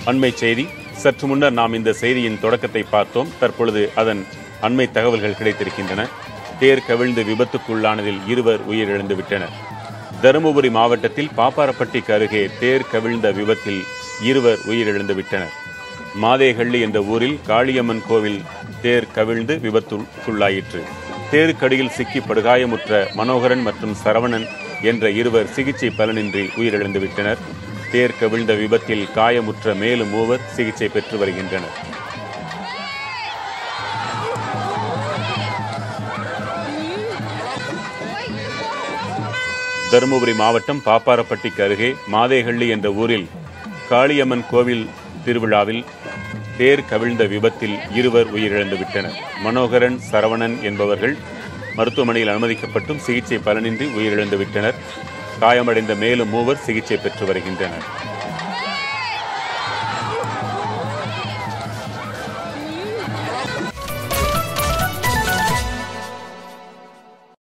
அண்மை செய்தி சற்று முன்னர் நாம் இந்த செய்தியின் தொடக்கத்தை பார்த்தோம் தற்பொழுது அதன் அண்மை தகவல்கள் கிடைத்திருக்கின்றன தேர் கவிழ்ந்து விபத்துக்குள்ளானதில் இருவர் உயிரிழந்து விட்டனர் தருமபுரி மாவட்டத்தில் பாப்பாரப்பட்டிக்கு அருகே தேர் கவிழ்ந்த விபத்தில் இருவர் உயிரிழந்து விட்டனர் மாதேகள்ளி என்ற ஊரில் காளியம்மன் கோவில் தேர் கவிழ்ந்து விபத்துக்குள்ளாயிற்று தேருக்கடியில் சிக்கி படுகாயமுற்ற மனோகரன் மற்றும் சரவணன் என்ற இருவர் சிகிச்சை பலனின்றி உயிரிழந்து விட்டனர் தேர் கவிழ்ந்த விபத்தில் காயமுற்ற மேலும் மூவர் சிகிச்சை பெற்று வருகின்றனர் தருமபுரி மாவட்டம் பாப்பாரப்பட்டிக்கு அருகே மாதேகள்ளி என்ற ஊரில் காளியம்மன் கோவில் திருவிழாவில் தேர் கவிழ்ந்த விபத்தில் இருவர் உயிரிழந்து விட்டனர் மனோகரன் சரவணன் என்பவர்கள் மருத்துவமனையில் அனுமதிக்கப்பட்டும் சிகிச்சை பலனின்றி உயிரிழந்து விட்டனர் காயமடைந்த மேலும் மூவர் சிகிச்சை பெற்று வருகின்றனர்